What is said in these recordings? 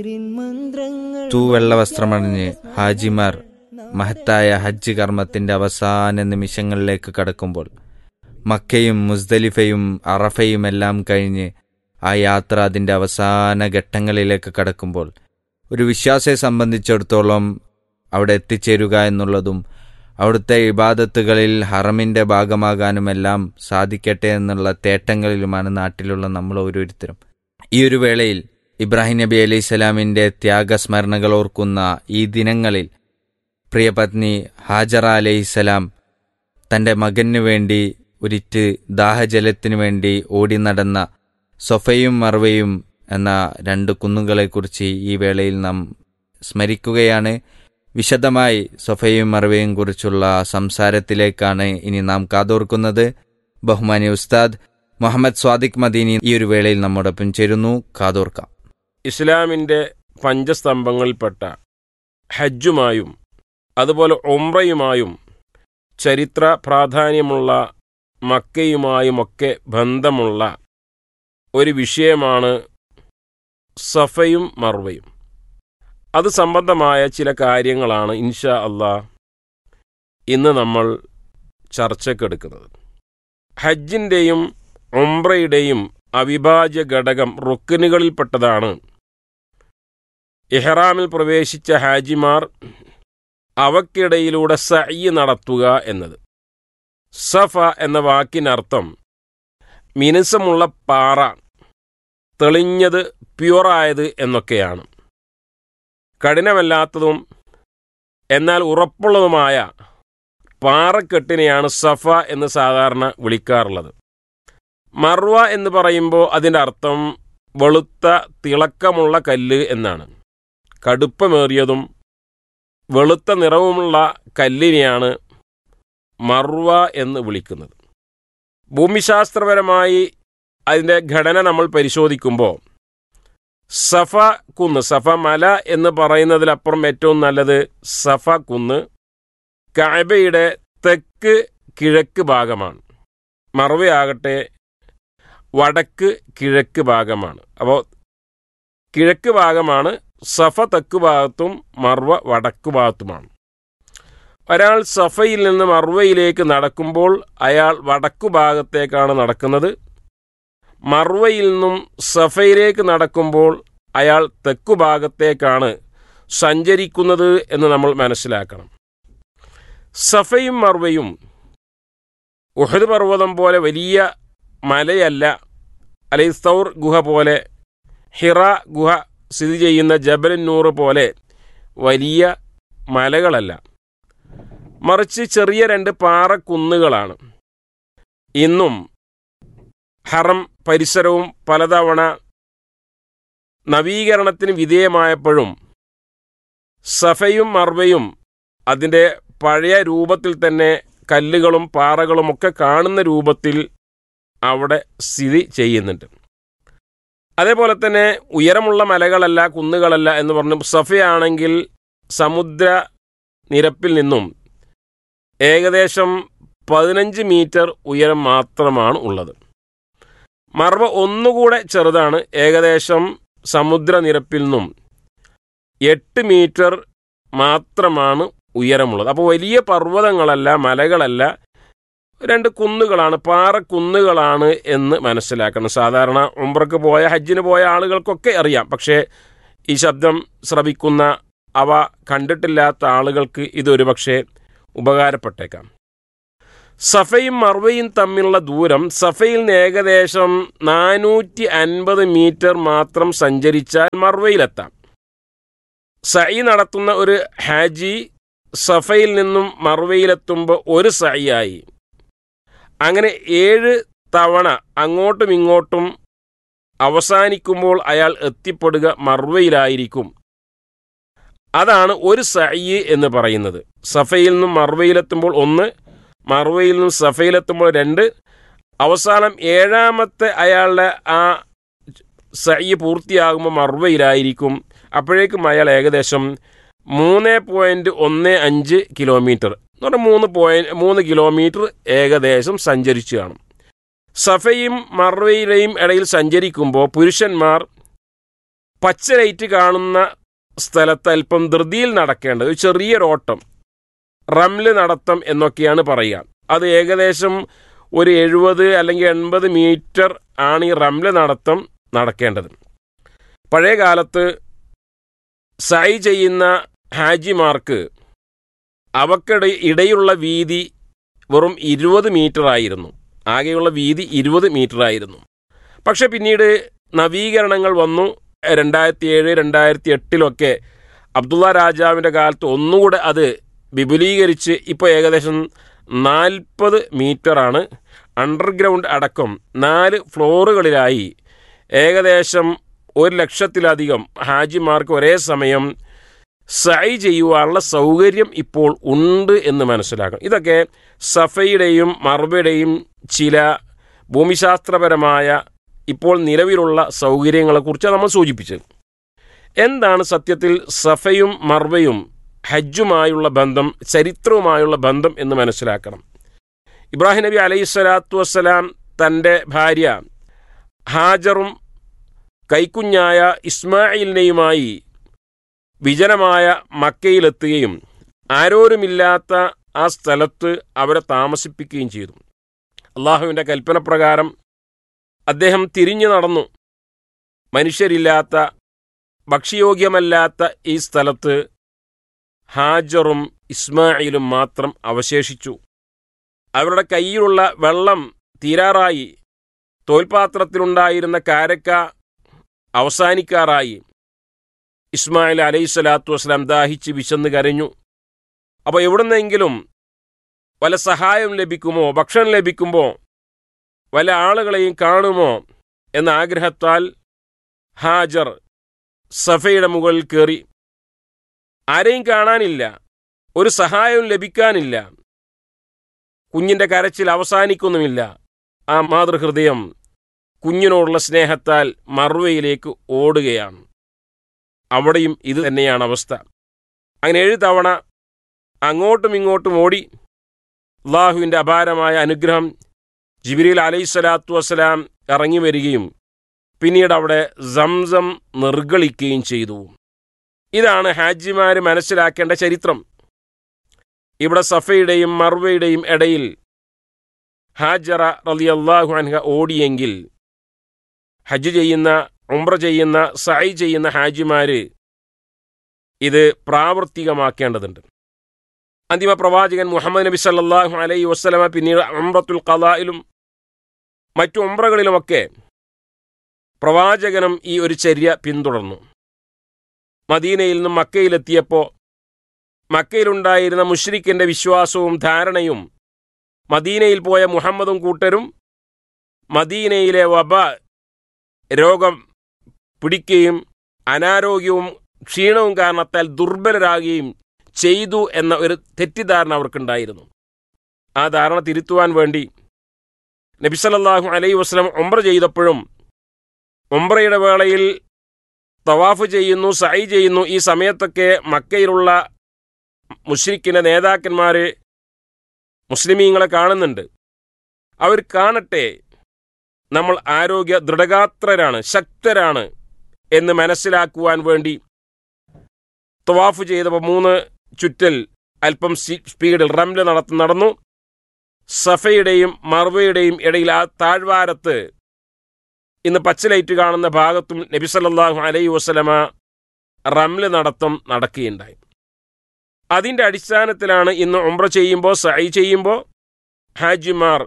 തൂവെള്ള വസ്ത്രമണിഞ്ഞ് ഹാജിമാർ മഹത്തായ ഹജ്ജ് കർമ്മത്തിന്റെ അവസാന നിമിഷങ്ങളിലേക്ക് കടക്കുമ്പോൾ മക്കയും മുസ്ദലിഫയും അറഫയും എല്ലാം കഴിഞ്ഞ് ആ യാത്ര അതിന്റെ അവസാന ഘട്ടങ്ങളിലേക്ക് കടക്കുമ്പോൾ ഒരു വിശ്വാസിയെ സംബന്ധിച്ചിടത്തോളം അവിടെ എത്തിച്ചേരുക എന്നുള്ളതും അവിടുത്തെ ഇബാദത്തുകളിൽ ഹറമിന്റെ ഭാഗമാകാനുമെല്ലാം സാധിക്കട്ടെ എന്നുള്ള തേട്ടങ്ങളിലുമാണ് നാട്ടിലുള്ള നമ്മൾ ഓരോരുത്തരും ഈ ഒരു വേളയിൽ ഇബ്രാഹിം നബി അലൈഹി സ്വലാമിന്റെ ത്യാഗസ്മരണകൾ ഓർക്കുന്ന ഈ ദിനങ്ങളിൽ പ്രിയപത്നി ഹാജറ അലൈഹിസ്സലാം തന്റെ മകനു വേണ്ടി ഒരിറ്റ് ദാഹജലത്തിനു വേണ്ടി ഓടി നടന്ന സൊഫയും മർവയും എന്ന രണ്ട് കുന്നുകളെക്കുറിച്ച് ഈ വേളയിൽ നാം സ്മരിക്കുകയാണ് വിശദമായി സൊഫയും മർവയും കുറിച്ചുള്ള സംസാരത്തിലേക്കാണ് ഇനി നാം കാതോർക്കുന്നത് ബഹുമാനി ഉസ്താദ് മുഹമ്മദ് സ്വാദിഖ് മദീനി ഈ ഒരു വേളയിൽ നമ്മോടൊപ്പം ചേരുന്നു കാതോർക്കാം ഇസ്ലാമിൻ്റെ പഞ്ചസ്തംഭങ്ങളിൽപ്പെട്ട ഹജ്ജുമായും അതുപോലെ ഒമ്രയുമായും ചരിത്ര പ്രാധാന്യമുള്ള മക്കയുമായുമൊക്കെ ബന്ധമുള്ള ഒരു വിഷയമാണ് സഫയും മർവയും അത് സംബന്ധമായ ചില കാര്യങ്ങളാണ് ഇൻഷാ അള്ളാ ഇന്ന് നമ്മൾ ചർച്ചക്കെടുക്കുന്നത് ഹജ്ജിൻ്റെയും ഒംറയുടെയും അവിഭാജ്യ ഘടകം റുക്കനുകളിൽപ്പെട്ടതാണ് ഇഹ്റാമിൽ പ്രവേശിച്ച ഹാജിമാർ അവക്കിടയിലൂടെ സയ്യ് നടത്തുക എന്നത് സഫ എന്ന വാക്കിനർത്ഥം മിനുസമുള്ള പാറ തെളിഞ്ഞത് പ്യുവറായത് എന്നൊക്കെയാണ് കഠിനമല്ലാത്തതും എന്നാൽ ഉറപ്പുള്ളതുമായ പാറക്കെട്ടിനെയാണ് സഫ എന്ന് സാധാരണ വിളിക്കാറുള്ളത് മർവ എന്ന് പറയുമ്പോൾ അതിൻ്റെ അർത്ഥം വെളുത്ത തിളക്കമുള്ള കല്ല് എന്നാണ് കടുപ്പമേറിയതും വെളുത്ത നിറവുമുള്ള കല്ലിനെയാണ് മർവ എന്ന് വിളിക്കുന്നത് ഭൂമിശാസ്ത്രപരമായി അതിൻ്റെ ഘടന നമ്മൾ പരിശോധിക്കുമ്പോൾ സഫ കുന്ന് സഫ മല എന്ന് പറയുന്നതിലപ്പുറം ഏറ്റവും നല്ലത് സഫ കുന്ന് കഅബയുടെ തെക്ക് കിഴക്ക് ഭാഗമാണ് മറവയാകട്ടെ വടക്ക് കിഴക്ക് ഭാഗമാണ് അപ്പോൾ കിഴക്ക് ഭാഗമാണ് സഫ തെക്ക് ഭാഗത്തും മർവ വടക്ക് ഭാഗത്തുമാണ് ഒരാൾ സഫയിൽ നിന്ന് മർവയിലേക്ക് നടക്കുമ്പോൾ അയാൾ വടക്കു ഭാഗത്തേക്കാണ് നടക്കുന്നത് മർവയിൽ നിന്നും സഫയിലേക്ക് നടക്കുമ്പോൾ അയാൾ തെക്കു ഭാഗത്തേക്കാണ് സഞ്ചരിക്കുന്നത് എന്ന് നമ്മൾ മനസ്സിലാക്കണം സഫയും മർവയും ഉഹദ് പർവ്വതം പോലെ വലിയ മലയല്ല അല്ലെങ്കിൽ സൗർ ഗുഹ പോലെ ഹിറ ഗുഹ സ്ഥിതി ചെയ്യുന്ന ജബലൻ നൂറ് പോലെ വലിയ മലകളല്ല മറിച്ച് ചെറിയ രണ്ട് പാറക്കുന്നുകളാണ് ഇന്നും ഹറം പരിസരവും പലതവണ നവീകരണത്തിന് വിധേയമായപ്പോഴും സഫയും മർവയും അതിൻ്റെ പഴയ രൂപത്തിൽ തന്നെ കല്ലുകളും പാറകളും ഒക്കെ കാണുന്ന രൂപത്തിൽ അവിടെ സ്ഥിതി ചെയ്യുന്നുണ്ട് അതേപോലെ തന്നെ ഉയരമുള്ള മലകളല്ല കുന്നുകളല്ല എന്ന് പറഞ്ഞു സഫയാണെങ്കിൽ സമുദ്ര നിരപ്പിൽ നിന്നും ഏകദേശം പതിനഞ്ച് മീറ്റർ ഉയരം മാത്രമാണ് ഉള്ളത് മർവ ഒന്നുകൂടെ ചെറുതാണ് ഏകദേശം സമുദ്രനിരപ്പിൽ നിന്നും എട്ട് മീറ്റർ മാത്രമാണ് ഉയരമുള്ളത് അപ്പോൾ വലിയ പർവ്വതങ്ങളല്ല മലകളല്ല രണ്ട് കുന്നുകളാണ് പാറക്കുന്നുകളാണ് എന്ന് മനസ്സിലാക്കണം സാധാരണ ഉംറക്ക് പോയ ഹജ്ജിന് പോയ ആളുകൾക്കൊക്കെ അറിയാം പക്ഷേ ഈ ശബ്ദം ശ്രവിക്കുന്ന അവ കണ്ടിട്ടില്ലാത്ത ആളുകൾക്ക് ഇതൊരു പക്ഷേ ഉപകാരപ്പെട്ടേക്കാം സഫയും മർവയും തമ്മിലുള്ള ദൂരം സഫയിൽ നിന്ന് ഏകദേശം നാനൂറ്റി അൻപത് മീറ്റർ മാത്രം സഞ്ചരിച്ചാൽ മർവയിലെത്താം സൈ നടത്തുന്ന ഒരു ഹാജി സഫയിൽ നിന്നും മർവയിലെത്തുമ്പോൾ ഒരു സൈയായി അങ്ങനെ ഏഴ് തവണ അങ്ങോട്ടും ഇങ്ങോട്ടും അവസാനിക്കുമ്പോൾ അയാൾ എത്തിപ്പെടുക മർവയിലായിരിക്കും അതാണ് ഒരു സയ്യ് എന്ന് പറയുന്നത് സഫയിൽ നിന്നും മർവയിലെത്തുമ്പോൾ ഒന്ന് മർവയിൽ നിന്നും സഫയിലെത്തുമ്പോൾ രണ്ട് അവസാനം ഏഴാമത്തെ അയാളുടെ ആ സയ്യ് പൂർത്തിയാകുമ്പോൾ മർവയിലായിരിക്കും അപ്പോഴേക്കും അയാൾ ഏകദേശം മൂന്ന് പോയിൻറ്റ് ഒന്ന് അഞ്ച് കിലോമീറ്റർ എന്ന് പറഞ്ഞാൽ മൂന്ന് പോയിന്റ് മൂന്ന് കിലോമീറ്റർ ഏകദേശം സഞ്ചരിച്ചു കാണും സഫയും മർവയിലെയും ഇടയിൽ സഞ്ചരിക്കുമ്പോൾ പുരുഷന്മാർ പച്ച ലൈറ്റ് കാണുന്ന സ്ഥലത്ത് അല്പം ധൃതിയിൽ നടക്കേണ്ടത് ഒരു ചെറിയൊരോട്ടം റംല് നടത്തം എന്നൊക്കെയാണ് പറയുക അത് ഏകദേശം ഒരു എഴുപത് അല്ലെങ്കിൽ എൺപത് മീറ്റർ ആണ് ഈ റംല് നടത്തം നടക്കേണ്ടത് പഴയ കാലത്ത് സൈ ചെയ്യുന്ന ഹാജിമാർക്ക് അവക്കിട ഇടയുള്ള വീതി വെറും ഇരുപത് മീറ്റർ ആയിരുന്നു ആകെയുള്ള വീതി ഇരുപത് മീറ്റർ ആയിരുന്നു പക്ഷെ പിന്നീട് നവീകരണങ്ങൾ വന്നു രണ്ടായിരത്തി ഏഴ് രണ്ടായിരത്തി എട്ടിലൊക്കെ അബ്ദുള്ള രാജാവിൻ്റെ കാലത്ത് ഒന്നുകൂടെ അത് വിപുലീകരിച്ച് ഇപ്പോൾ ഏകദേശം നാൽപ്പത് മീറ്ററാണ് അണ്ടർഗ്രൗണ്ട് അടക്കം നാല് ഫ്ലോറുകളിലായി ഏകദേശം ഒരു ലക്ഷത്തിലധികം ഹാജിമാർക്ക് ഒരേ സമയം സൈ ചെയ്യുവാനുള്ള സൗകര്യം ഇപ്പോൾ ഉണ്ട് എന്ന് മനസ്സിലാക്കണം ഇതൊക്കെ സഫയുടെയും മർബയുടെയും ചില ഭൂമിശാസ്ത്രപരമായ ഇപ്പോൾ നിലവിലുള്ള സൗകര്യങ്ങളെക്കുറിച്ച് നമ്മൾ സൂചിപ്പിച്ചത് എന്താണ് സത്യത്തിൽ സഫയും മർവയും ഹജ്ജുമായുള്ള ബന്ധം ചരിത്രവുമായുള്ള ബന്ധം എന്ന് മനസ്സിലാക്കണം ഇബ്രാഹിം നബി അലൈഹി സ്വലാത്തു വസ്സലാം തൻ്റെ ഭാര്യ ഹാജറും കൈക്കുഞ്ഞായ ഇസ്മായിലിനെയുമായി വിജനമായ മക്കയിലെത്തുകയും ആരോരുമില്ലാത്ത ആ സ്ഥലത്ത് അവരെ താമസിപ്പിക്കുകയും ചെയ്തു അള്ളാഹുവിൻ്റെ കൽപ്പന പ്രകാരം അദ്ദേഹം തിരിഞ്ഞു നടന്നു മനുഷ്യരില്ലാത്ത ഭക്ഷ്യയോഗ്യമല്ലാത്ത ഈ സ്ഥലത്ത് ഹാജറും ഇസ്മായിലും മാത്രം അവശേഷിച്ചു അവരുടെ കയ്യിലുള്ള വെള്ളം തീരാറായി തോൽപാത്രത്തിലുണ്ടായിരുന്ന കാരക്ക അവസാനിക്കാറായി ഇസ്മായിൽ അലൈഹി സ്വലാത്തു വസ്സലാം ദാഹിച്ച് വിശന്ന് കരഞ്ഞു അപ്പോൾ എവിടുന്നെങ്കിലും വല്ല സഹായം ലഭിക്കുമോ ഭക്ഷണം ലഭിക്കുമോ വല്ല ആളുകളെയും കാണുമോ എന്ന ആഗ്രഹത്താൽ ഹാജർ സഫയുടെ മുകളിൽ കയറി ആരെയും കാണാനില്ല ഒരു സഹായവും ലഭിക്കാനില്ല കുഞ്ഞിൻ്റെ കരച്ചിൽ അവസാനിക്കുന്നുമില്ല ആ മാതൃഹൃദയം കുഞ്ഞിനോടുള്ള സ്നേഹത്താൽ മറുവയിലേക്ക് ഓടുകയാണ് അവിടെയും ഇത് തന്നെയാണ് അവസ്ഥ അങ്ങനെ ഏഴ് തവണ അങ്ങോട്ടും ഇങ്ങോട്ടും ഓടി അള്ളാഹുവിൻ്റെ അപാരമായ അനുഗ്രഹം ജിബിരിൽ അലൈഹി സ്വലാത്തു വസ്സലാം ഇറങ്ങി വരികയും പിന്നീട് അവിടെ സംസം നിർഗളിക്കുകയും ചെയ്തു ഇതാണ് ഹാജിമാർ മനസ്സിലാക്കേണ്ട ചരിത്രം ഇവിടെ സഫയുടെയും മർവയുടെയും ഇടയിൽ ഹാജറ റലി അള്ളാഹു അൻഹ ഓടിയെങ്കിൽ ഹജ്ജ് ചെയ്യുന്ന ഉംറ ചെയ്യുന്ന സൈ ചെയ്യുന്ന ഹാജിമാര് ഇത് പ്രാവർത്തികമാക്കേണ്ടതുണ്ട് അന്തിമ പ്രവാചകൻ മുഹമ്മദ് നബി സല്ലാഹു അലൈഹി വസ്ലമ പിന്നീട് ഉംറത്തുൽ ഖലായിലും മറ്റു ഉംറകളിലുമൊക്കെ പ്രവാചകനും ഈ ഒരു ചര്യ പിന്തുടർന്നു മദീനയിൽ നിന്നും മക്കയിലെത്തിയപ്പോൾ മക്കയിലുണ്ടായിരുന്ന മുഷ്രിഖിന്റെ വിശ്വാസവും ധാരണയും മദീനയിൽ പോയ മുഹമ്മദും കൂട്ടരും മദീനയിലെ വബ രോഗം പിടിക്കുകയും അനാരോഗ്യവും ക്ഷീണവും കാരണത്താൽ ദുർബലരാകുകയും ചെയ്തു എന്ന ഒരു തെറ്റിദ്ധാരണ അവർക്കുണ്ടായിരുന്നു ആ ധാരണ തിരുത്തുവാൻ വേണ്ടി നബിസലല്ലാഹു അലൈഹി വസ്ലം ഒമ്ര ചെയ്തപ്പോഴും ഒമ്രയുടെ വേളയിൽ തവാഫ് ചെയ്യുന്നു സൈ ചെയ്യുന്നു ഈ സമയത്തൊക്കെ മക്കയിലുള്ള മുഷ്രിഖിൻ്റെ നേതാക്കന്മാർ മുസ്ലിമീങ്ങളെ കാണുന്നുണ്ട് അവർ കാണട്ടെ നമ്മൾ ആരോഗ്യ ദൃഢഗാത്രരാണ് ശക്തരാണ് എന്ന് മനസ്സിലാക്കുവാൻ വേണ്ടി തവാഫ് ചെയ്തപ്പോൾ മൂന്ന് ചുറ്റൽ അല്പം സ്പീഡിൽ റംല നടത്തി നടന്നു സഫയുടെയും മർവയുടെയും ഇടയിൽ ആ താഴ്വാരത്ത് ഇന്ന് പച്ചലൈറ്റ് കാണുന്ന ഭാഗത്തും നബിസല്ലാഹു അലൈ വസ്ലമ റംല് നടത്തം നടക്കുകയുണ്ടായി അതിൻ്റെ അടിസ്ഥാനത്തിലാണ് ഇന്ന് ഉംറ ചെയ്യുമ്പോൾ സൈ ചെയ്യുമ്പോൾ ഹാജിമാർ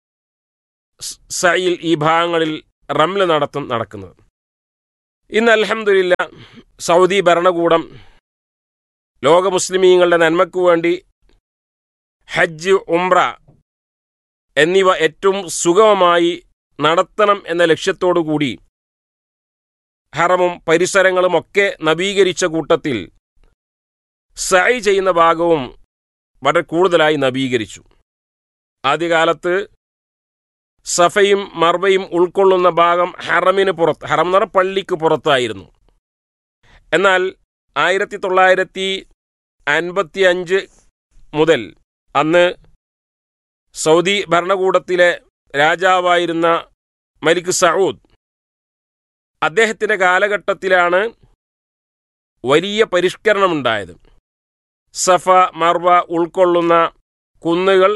സൈയിൽ ഈ ഭാഗങ്ങളിൽ റംല് നടത്തം നടക്കുന്നത് ഇന്ന് അലഹമില്ല സൗദി ഭരണകൂടം ലോക മുസ്ലിമീങ്ങളുടെ നന്മയ്ക്കു വേണ്ടി ഹജ്ജ് ഉംറ എന്നിവ ഏറ്റവും സുഗമമായി നടത്തണം എന്ന ലക്ഷ്യത്തോടു കൂടി ഹറമും പരിസരങ്ങളും ഒക്കെ നവീകരിച്ച കൂട്ടത്തിൽ സൈ ചെയ്യുന്ന ഭാഗവും വളരെ കൂടുതലായി നവീകരിച്ചു ആദ്യകാലത്ത് സഫയും മർവയും ഉൾക്കൊള്ളുന്ന ഭാഗം ഹറമിന് പുറത്ത് ഹറം എന്ന് പറഞ്ഞാൽ പള്ളിക്ക് പുറത്തായിരുന്നു എന്നാൽ ആയിരത്തി തൊള്ളായിരത്തി അൻപത്തി അഞ്ച് മുതൽ അന്ന് സൗദി ഭരണകൂടത്തിലെ രാജാവായിരുന്ന മലിക് സഊദ് അദ്ദേഹത്തിൻ്റെ കാലഘട്ടത്തിലാണ് വലിയ പരിഷ്കരണമുണ്ടായത് സഫ മർവ ഉൾക്കൊള്ളുന്ന കുന്നുകൾ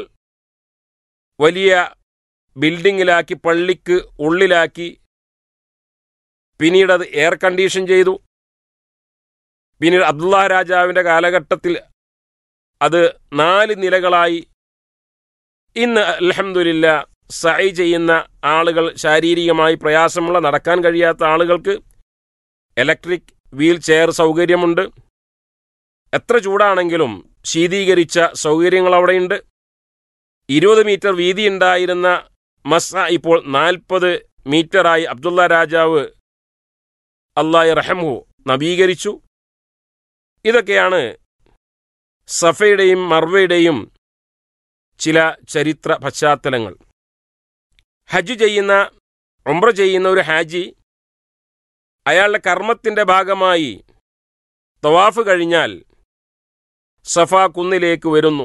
വലിയ ബിൽഡിങ്ങിലാക്കി പള്ളിക്ക് ഉള്ളിലാക്കി പിന്നീട് അത് എയർ കണ്ടീഷൻ ചെയ്തു പിന്നീട് അബ്ദുള്ള രാജാവിൻ്റെ കാലഘട്ടത്തിൽ അത് നാല് നിലകളായി ഇന്ന് അലഹമുല്ല സൈ ചെയ്യുന്ന ആളുകൾ ശാരീരികമായി പ്രയാസമുള്ള നടക്കാൻ കഴിയാത്ത ആളുകൾക്ക് ഇലക്ട്രിക് വീൽ ചെയർ സൗകര്യമുണ്ട് എത്ര ചൂടാണെങ്കിലും ശീതീകരിച്ച സൗകര്യങ്ങൾ അവിടെയുണ്ട് ഇരുപത് മീറ്റർ വീതി ഉണ്ടായിരുന്ന മസ ഇപ്പോൾ നാൽപ്പത് മീറ്ററായി അബ്ദുള്ള രാജാവ് അള്ളാഹി റഹംഹു നവീകരിച്ചു ഇതൊക്കെയാണ് സഫയുടെയും മർവയുടെയും ചില ചരിത്ര പശ്ചാത്തലങ്ങൾ ഹജ്ജ് ചെയ്യുന്ന ഉംറ ചെയ്യുന്ന ഒരു ഹാജി അയാളുടെ കർമ്മത്തിൻ്റെ ഭാഗമായി തവാഫ് കഴിഞ്ഞാൽ സഫ കുന്നിലേക്ക് വരുന്നു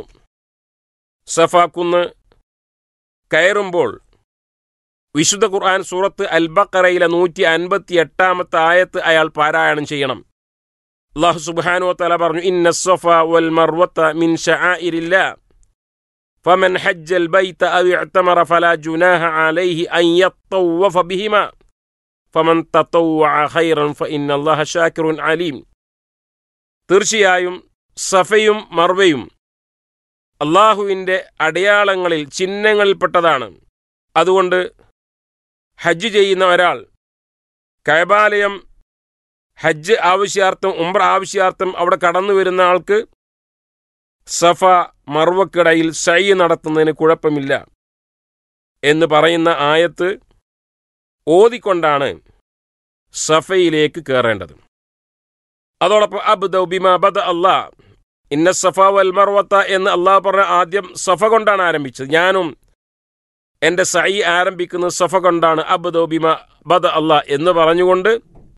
സഫ കുന്ന് കയറുമ്പോൾ വിശുദ്ധ ഖുർആൻ സൂറത്ത് അൽബക്കറയിലെ നൂറ്റി അൻപത്തി എട്ടാമത്തെ ആയത്ത് അയാൾ പാരായണം ചെയ്യണം അള്ളാഹു സുബ്ഹാനു തല പറഞ്ഞു ഇന്ന സഫ വൽ മർവത്ത മിൻ ഷആഇരില്ലാ فمن حج البيت أو اعتمر فلا جناح عليه أن يطوف بهما فمن تطوع خيرا فإن الله شاكر عليم തീർച്ചയായും സഫയും മർവയും അള്ളാഹുവിൻ്റെ അടയാളങ്ങളിൽ ചിഹ്നങ്ങളിൽപ്പെട്ടതാണ് അതുകൊണ്ട് ഹജ്ജ് ചെയ്യുന്ന ഒരാൾ കൈബാലയം ഹജ്ജ് ആവശ്യാർത്ഥം ഉംറ ആവശ്യാർത്ഥം അവിടെ കടന്നു വരുന്ന ആൾക്ക് സഫ മർവക്കിടയിൽ സൈ നടത്തുന്നതിന് കുഴപ്പമില്ല എന്ന് പറയുന്ന ആയത്ത് ഓതിക്കൊണ്ടാണ് സഫയിലേക്ക് കയറേണ്ടത് അതോടൊപ്പം അബ്ദൗ ബിമാ ബദ അല്ലാ ഇന്ന സഫ വൽ മർവത്ത എന്ന് അള്ളാഹ് പറഞ്ഞ ആദ്യം സഫ കൊണ്ടാണ് ആരംഭിച്ചത് ഞാനും എൻ്റെ സൈ ആരംഭിക്കുന്നത് സഫ കൊണ്ടാണ് അബ്ദൗ ബിമ ബദ അല്ലാ എന്ന് പറഞ്ഞുകൊണ്ട്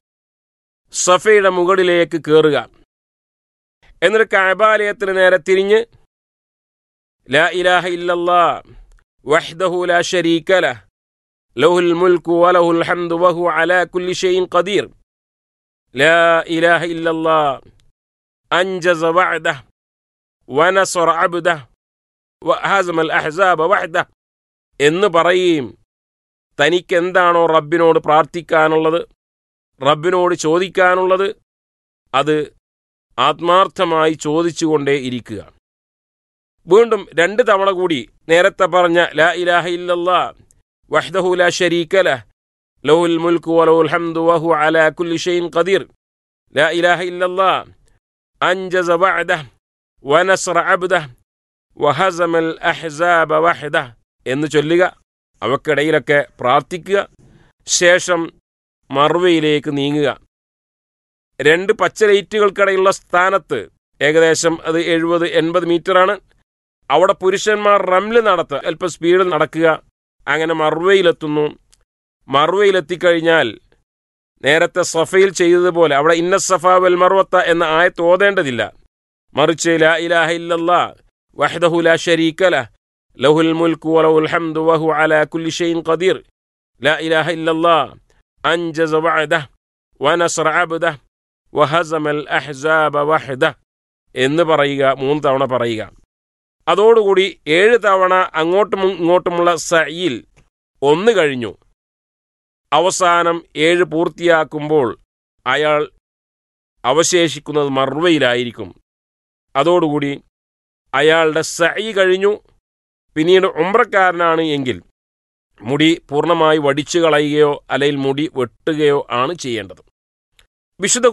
സഫയുടെ മുകളിലേക്ക് കയറുക എന്നിട്ട് കഅബാലയത്തിന് നേരെ തിരിഞ്ഞ് ലാ ഇലാഹ ഇല്ലല്ലാ വഹ്ദഹു ലാ ശരീക ലഹ് ലഹുൽ മുൽക്കു വലഹുൽ ഹംദു വഹു അലാ കുല്ലി ഷൈഇൻ ഖദീർ ലാ ഇലാഹ ഇല്ലല്ലാ അൻജസ വഅദഹ് വനസറ അബ്ദഹ് വഹസമൽ അഹ്സാബ വഹ്ദഹ് എന്ന് പറയുകയും തനിക്ക് എന്താണോ റബ്ബിനോട് പ്രാർത്ഥിക്കാനുള്ളത് റബ്ബിനോട് ചോദിക്കാനുള്ളത് അത് ആത്മാർത്ഥമായി ചോദിച്ചുകൊണ്ടേ ഇരിക്കുക വീണ്ടും രണ്ട് തവണ കൂടി നേരത്തെ പറഞ്ഞ ലാ ഇലാഹ ഇല്ലല്ലാ വഹ്ദഹു ലാ ശരീക ലഹ് ലഹുൽ മുൽക്കു വലഹുൽ ഹംദു വഹു അലാ കുല്ലി ഷൈഇൻ ഖദീർ ലാ ഇലാഹ ഇല്ലല്ലാ അൻജസ വഅദഹ് വനസ്റ അബ്ദഹ് വഹസമൽ അഹ്സാബ വഹദഹ് എന്ന് ചൊല്ലുക അവക്കിടയിലൊക്കെ പ്രാർത്ഥിക്കുക ശേഷം മർവയിലേക്ക് നീങ്ങുക രണ്ട് പച്ച ലൈറ്റുകൾക്കിടയിലുള്ള സ്ഥാനത്ത് ഏകദേശം അത് എഴുപത് എൺപത് മീറ്ററാണ് അവിടെ പുരുഷന്മാർ റംല് നടത്തുക അല്പം സ്പീഡിൽ നടക്കുക അങ്ങനെ മർവയിലെത്തുന്നു മർവയിലെത്തിക്കഴിഞ്ഞാൽ നേരത്തെ സഫയിൽ ചെയ്തതുപോലെ അവിടെ ഇന്ന സഫ വൽ മർവത്ത എന്ന ആയത്ത് ഓതേണ്ടതില്ല മറിച്ച് ലാ ഇലാഹ ഇല്ലല്ലാ വഹ്ദഹു ലാ ശരീക ലഹ് ലഹുൽ മുൽക്കു വലഹുൽ ഹംദു വഹു അലാ കുല്ലി ഷൈഇൻ ഖദീർ ലാ ഇലാഹ ഇല്ലല്ലാ അൻജസ വഅദഹ് വനസ്റ അബ്ദഹ് വഹസമൽ അഹ്സാബ വഹദ എന്ന് പറയുക മൂന്ന് തവണ പറയുക അതോടുകൂടി ഏഴ് തവണ അങ്ങോട്ടും ഇങ്ങോട്ടുമുള്ള സയിൽ ഒന്ന് കഴിഞ്ഞു അവസാനം ഏഴ് പൂർത്തിയാക്കുമ്പോൾ അയാൾ അവശേഷിക്കുന്നത് മർവയിലായിരിക്കും അതോടുകൂടി അയാളുടെ സൈ കഴിഞ്ഞു പിന്നീട് ഉംറക്കാരനാണ് എങ്കിൽ മുടി പൂർണ്ണമായി വടിച്ചു കളയുകയോ അല്ലെങ്കിൽ മുടി വെട്ടുകയോ ആണ് ചെയ്യേണ്ടത് വിശുദ്ധ